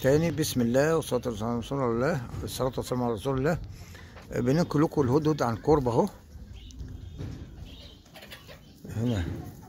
تاني بسم الله والصلاة والسلام على رسول الله الصلاة والسلام على رسول الله بننقل لكم الهدهد عن قرب اهو هنا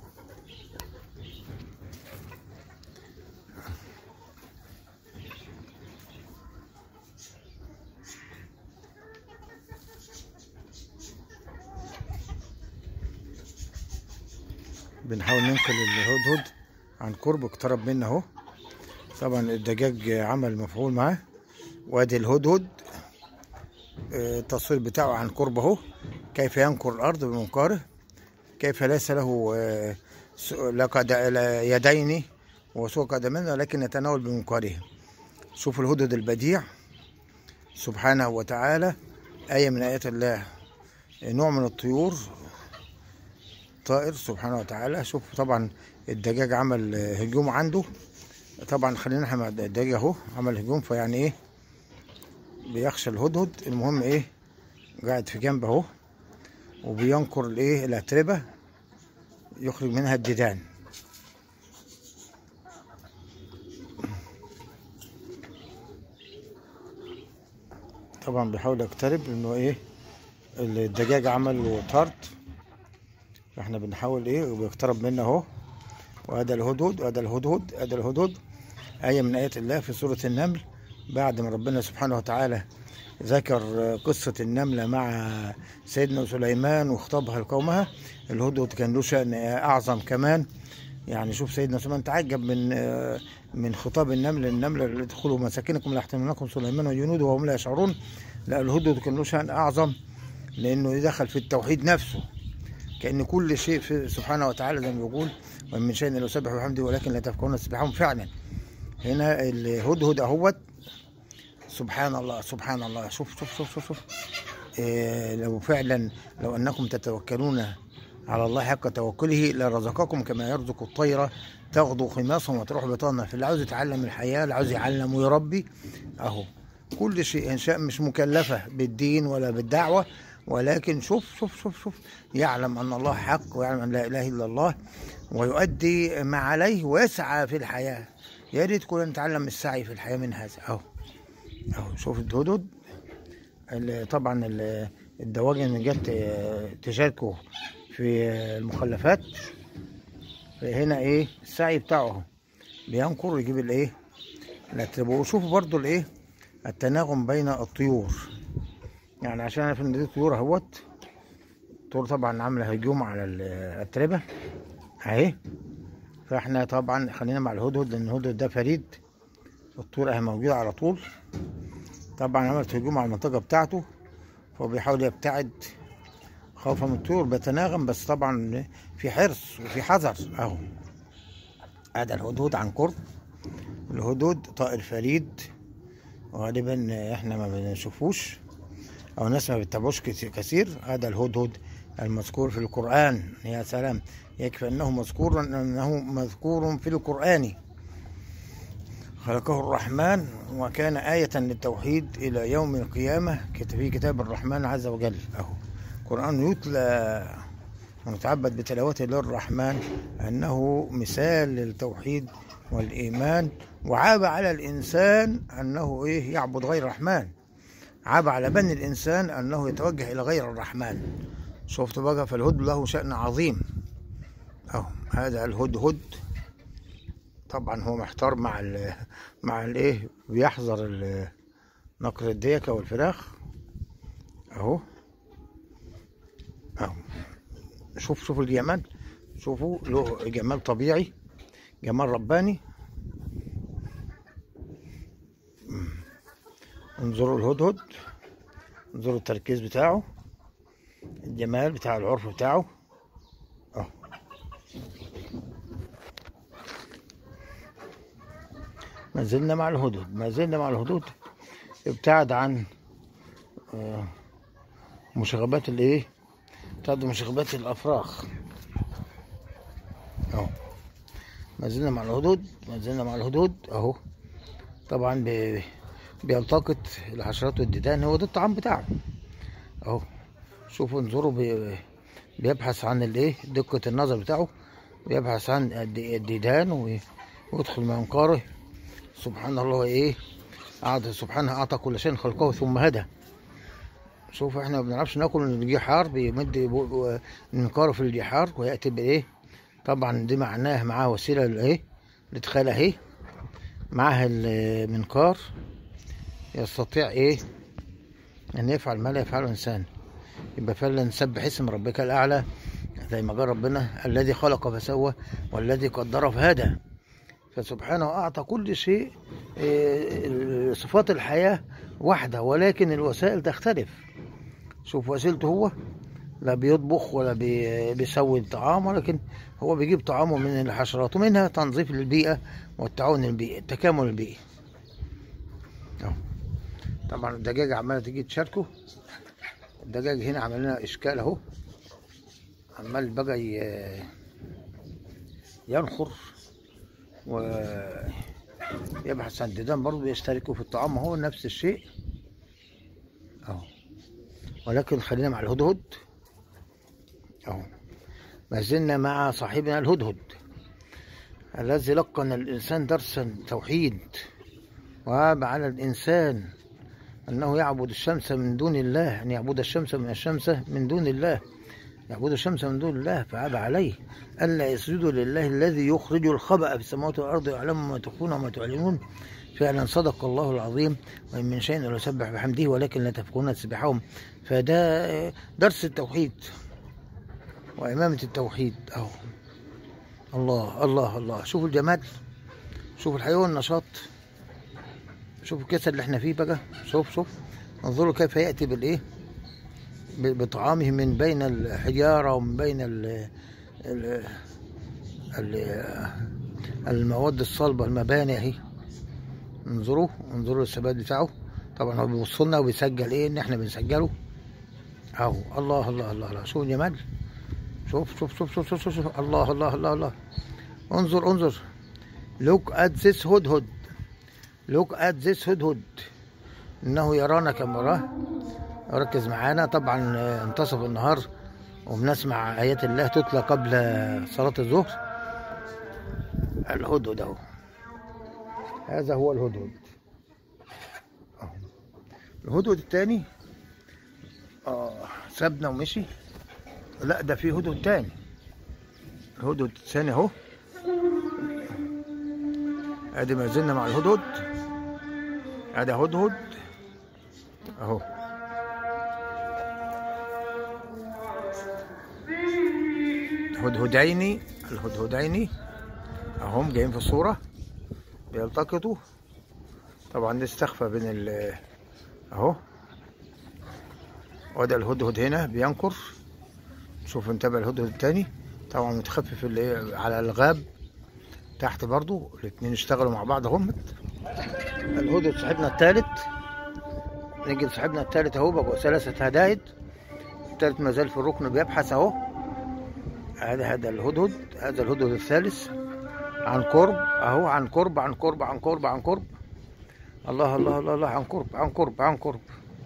بنحاول ننقل الهدهد عن قرب اقترب منا اهو طبعا الدجاج عمل مفعول معاه وادي الهدهد آه، التصوير بتاعه عن قرب اهو كيف ينكر الارض بمنقاره كيف ليس له آه، س- لا قد- لا يدين وسوق قدمين ولكن يتناول بمنقاره شوفوا الهدهد البديع سبحانه وتعالى آية من آيات الله نوع من الطيور طائر سبحانه وتعالى شوف طبعا الدجاج عمل آه، هجوم عنده طبعا خلينا احنا مع الدجاج اهو عمل هجوم فيعني ايه بيخشى الهدهد المهم ايه قاعد في جنب اهو وبينكر الايه الاتربه يخرج منها الديدان طبعا بيحاول يقترب انه ايه الدجاج عمل له طرد احنا بنحاول ايه وبيقترب منا اهو وهذا الهدهد وهذا الهدهد هذا الهدهد آية من آيات الله في سورة النمل بعد ما ربنا سبحانه وتعالى ذكر قصة النملة مع سيدنا سليمان وخطبها لقومها الهدهد كان له شأن أعظم كمان يعني شوف سيدنا سليمان تعجب من من خطاب النمل النملة اللي ادخلوا مساكنكم ليحتملنكم سليمان وجنوده وهم لا يشعرون لا الهدهد كان له شأن أعظم لأنه دخل في التوحيد نفسه كأن كل شيء في سبحانه وتعالى زي ما بيقول وإن من شيء إلا يسبح بحمده ولكن لا تفقهون تسبحهم فعلا هنا الهدهد اهوت سبحان الله سبحان الله شوف شوف شوف شوف, شوف. إيه لو فعلا لو انكم تتوكلون على الله حق توكله لرزقكم كما يرزق الطير تغدو خماصا وتروح بطانا فاللي عاوز يتعلم الحياه اللي عاوز يعلم ويربي اهو كل شيء انشاء مش مكلفه بالدين ولا بالدعوه ولكن شوف شوف شوف شوف يعلم ان الله حق ويعلم ان لا اله الا الله ويؤدي ما عليه ويسعى في الحياه يا ريت كلنا نتعلم السعي في الحياه من هذا اهو اهو شوف الهدهد ال- طبعا ال- الدواجن اللي جت آه، تشاركوا في آه، المخلفات هنا ايه السعي بتاعه اهو بينقر ويجيب الايه الاتربه وشوفوا برضو الايه التناغم بين الطيور يعني عشان اعرف ان دي طيور اهوت طيور طبعا عامله هجوم على الاتربه اهي فاحنا طبعا خلينا مع الهدهد لان الهدهد ده فريد الطيور اهي موجوده على طول طبعا عملت هجوم على المنطقه بتاعته فهو بيحاول يبتعد خوفا من الطيور بيتناغم بس طبعا في حرص وفي حذر اهو هذا الهدهد عن قرب الهدهد طائر فريد غالبا احنا ما بنشوفوش او ناس ما بتتابعوش كت- كثير هذا الهدهد المذكور في القرآن يا سلام يكفي انه مذكور انه مذكور في القرآن خلقه الرحمن وكان آية للتوحيد إلى يوم القيامة كت- في كتاب الرحمن عز وجل أهو قرآن يتلى ونتعبد بتلاوته للرحمن أنه مثال للتوحيد والإيمان وعاب على الإنسان أنه إيه يعبد غير الرحمن عاب على بني الإنسان أنه يتوجه إلى غير الرحمن شفت بقى فالهد له شأن عظيم أهو هذا الهدهد طبعا هو محتار مع ال مع الايه بيحذر ال- نقر الديكه والفراخ اهو اهو شوف شوفوا الجمال شوفوا له جمال طبيعي جمال رباني مم. انظروا الهدهد انظروا التركيز بتاعه الجمال بتاع العرف بتاعه اهو ما زلنا مع الهدود ما زلنا مع الهدود ابتعد عن آه، مشاغبات الايه ابتعد عن مشاغبات الافراخ اهو ما زلنا مع الهدود ما زلنا مع الهدود اهو طبعا بي- بيلتقط الحشرات والديدان هو ده الطعام بتاعه اهو شوفوا انظروا بي- بيبحث عن الايه دقة النظر بتاعه بيبحث عن الد- الديدان وي- ويدخل منقاره سبحان الله ايه قعد سبحانه اعطى كل شيء خلقه ثم هدى شوف احنا ما بنعرفش ناكل من الجحار بيمد بو- منقاره في الجحار وياتي بايه طبعا دي معناه معاه وسيله لايه لادخال اهي معاه المنقار يستطيع ايه ان يفعل ما لا يفعله الانسان يبقى فعلا نسبح اسم ربك الاعلى زي ما قال ربنا الذي خلق فسوى والذي قدر فهدى فسبحانه اعطى كل شيء إيه، صفات الحياه واحده ولكن الوسائل تختلف شوف وسيلته هو لا بيطبخ ولا بي- بيسوي الطعام ولكن هو بيجيب طعامه من الحشرات ومنها تنظيف للبيئة والتعاون البيئي التكامل البيئي أهو. طبعا الدجاج عمالة تيجي تشاركه الدجاج هنا عمل لنا إشكال أهو عمال بقى ي- ينخر ويبحث عن ديدان برضه بيشتركوا في الطعام هو نفس الشيء أهو ولكن خلينا مع الهدهد اهو ما زلنا مع صاحبنا الهدهد الذي لقن الانسان درسا توحيد وهاب على الانسان انه يعبد الشمس من دون الله ان يعبد الشمس من الشمس من دون الله يعبد الشمس من دون الله فعاب عليه الا يسجدوا لله الذي يخرج الخبأ في السماوات والارض ويعلم ما تخفون وما تعلنون فعلا صدق الله العظيم وإن من شيء إلا يسبح بحمده ولكن لا تفقهون تسبحهم فده درس التوحيد وإمامة التوحيد أهو الله الله الله شوفوا الجمال شوفوا الحياة والنشاط شوفوا الكسل اللي احنا فيه بقى شوف شوف انظروا كيف يأتي بالإيه ب- بطعامه من بين الحجارة ومن بين ال ال ال المواد الصلبة المباني اهي انظروا انظروا الثبات بتاعه طبعا هو بيبص لنا وبيسجل ايه ان احنا بنسجله اهو الله الله الله الله شوف الجمال شوف شوف شوف شوف شوف, شوف, شوف. الله الله الله الله انظر انظر look at this هدهد look at this هدهد انه يرانا كما نراه ركز معانا طبعا آه، انتصف النهار وبنسمع ايات الله تتلى قبل صلاة الظهر الهدهد اهو هذا هو الهدهد أهو. الهدهد الثاني اه سابنا ومشي لا ده في هدهد تاني الهدهد الثاني اهو ادي ما زلنا مع الهدهد ادي هدهد اهو هدهدين الهدهدين اهم جايين في الصورة بيلتقطوا طبعا دي استخفى بين ال اهو وده الهدهد هنا بينكر شوف انتبه الهدهد التاني طبعا متخفف اللي على الغاب تحت برضو الاتنين اشتغلوا مع بعض هم الهدهد صاحبنا التالت نيجي لصاحبنا التالت اهو بقوا ثلاثة هدايد التالت ما زال في الركن بيبحث اهو هذا هذا الهدهد هذا الهدهد الثالث عن قرب اهو عن قرب عن قرب عن قرب عن قرب الله الله الله الله عن قرب عن قرب عن قرب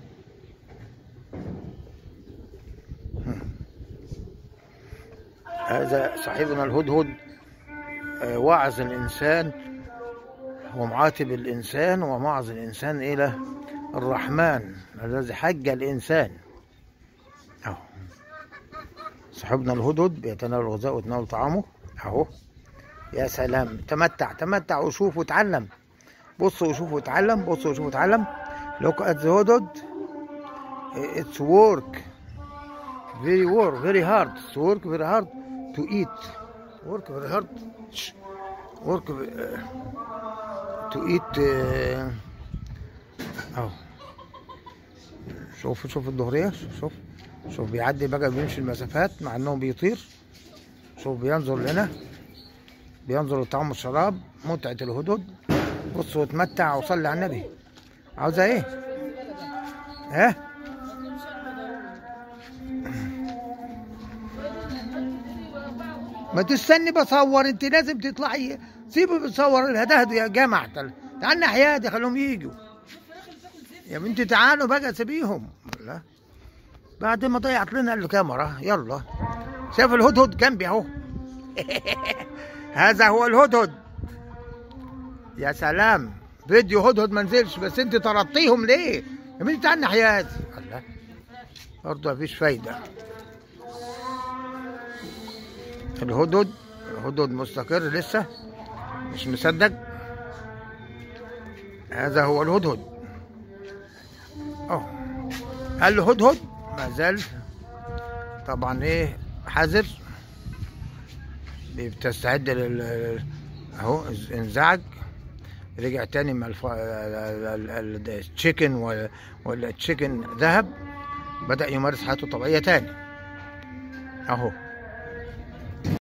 هذا صاحبنا الهدهد آه، وعظ الإنسان ومعاتب الإنسان ومعظ الإنسان إلى الرحمن الذي حج الإنسان أهو صاحبنا الهدهد بيتناول غذاءه ويتناول طعامه أهو يا سلام تمتع تمتع وشوف وتعلم بص وشوف وتعلم بص وشوف وتعلم look at the هدهد it's work very work very hard it's work very hard to eat work very hard Shh. work uh, to eat uh, اهو شوف شوف الظهرية شوف شوف بيعدي بقى بيمشي المسافات مع انه بيطير شوف بينظر لنا بينظر للطعام والشراب متعة الهدود بص وتمتع وصلي على النبي عاوزة ايه؟ ها؟ ما تستني بصور انت لازم تطلعي سيبه بتصور الهدهد يا جماعة تعال ناحية دي خليهم يجوا يا بنتي تعالوا بقى سيبيهم لا بعد ما ضيعت لنا الكاميرا يلا شايف الهدهد جنبي اهو هذا هو الهدهد يا سلام فيديو هدهد ما نزلش بس انت طردتيهم ليه؟ يا بنتي تعال ناحيات الله برضه مفيش فايدة الهدهد الهدهد مستقر لسه مش مصدق هذا هو الهدهد اهو الهدهد ما زال طبعا ايه حذر بتستعد لل اهو انزعج رجع تاني مع الف... التشيكن ولا التشيكن ذهب بدأ يمارس حياته الطبيعية تاني اهو